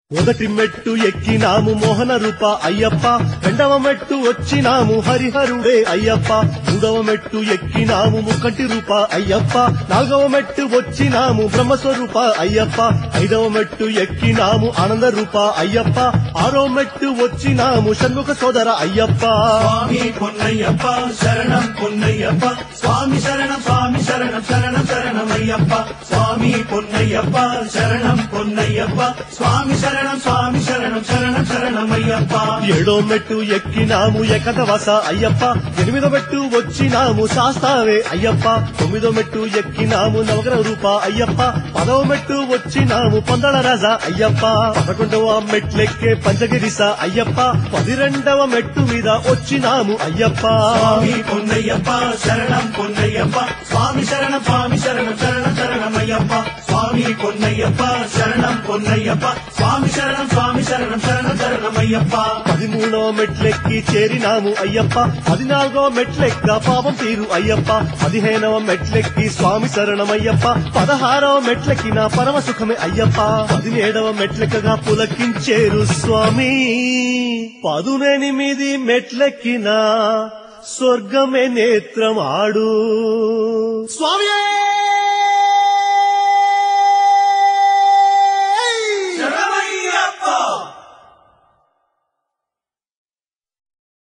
మొదటి మెట్టు ఎక్కినాము మోహన రూప అయ్యప్ప రెండవ మెట్టు వచ్చినాము హరిహరుడే అయ్యప్ప మూడవ మెట్టు ఎక్కినాము ముక్కంటి రూప అయ్యప్ప నాలుగవ మెట్టు వచ్చినాము బ్రహ్మస్వరూప అయ్యప్ప ఐదవ మెట్టు ఎక్కినాము ఆనంద రూప అయ్యప్ప ఆరో మెట్టు వచ్చినాము షణ్ముఖ సోదర అయ్యప్ప స్వామి పొన్నయ్యప్ప శరణం పొన్నయ్యప్ప స్వామి శరణం స్వామి శరణం శరణం శరణమయ్యప్ప స్వామి పొన్నయ్యప్ప శరణం పొన్నయ్యప్ప స్వామి శరణం స్వామి శరణం శరణం శరణమయ్యప్ప ఏడో మెట్టు ఎక్కినాము ఏకదవస అయ్యప్ప ఎనిమిదో మెట్టు వచ్చినాము శాస్తావే అయ్యప్ప తొమ్మిదో మెట్టు ఎక్కినాము నవగ్రహ రూప అయ్యప్ప పదవ మెట్టు వచ్చినాము పొందల రాజా అయ్యప్ప పదకొండవ మెట్లెక్కే పంచగిరిస అయ్యప్ప పదిరెండవ మెట్టు మీద వచ్చినాము అయ్యప్ప స్వామి పొన్నయ్యప్ప శరణం పొన్నయ్యప్ప స్వామి శరణం స్వామి శరణం శరణం శరణమయ్యప్ప స్వామి పొన్నయ్యప్ప శరణం పొన్నయ్యప్ప స్వామి శరణం స్వామి శరణం శరణం శరణమయ్యప్ప పదిమూడవ మెట్లెక్కి చేరినాము అయ్యప్ప పద్నాలుగో మెట్లెక్క పాపం తీరు అయ్యప్ప పదిహేనవ మెట్లెక్కి స్వామి శరణమయ్యప్ప పదహారవ మెట్లెక్కిన పరమ సుఖమే అయ్యప్ప పదిహేడవ మెట్లెక్కగా పులకించేరు స్వామి పదునెనిమిది మెట్లెక్కిన స్వర్గమే నేత్రం ఆడు స్వామి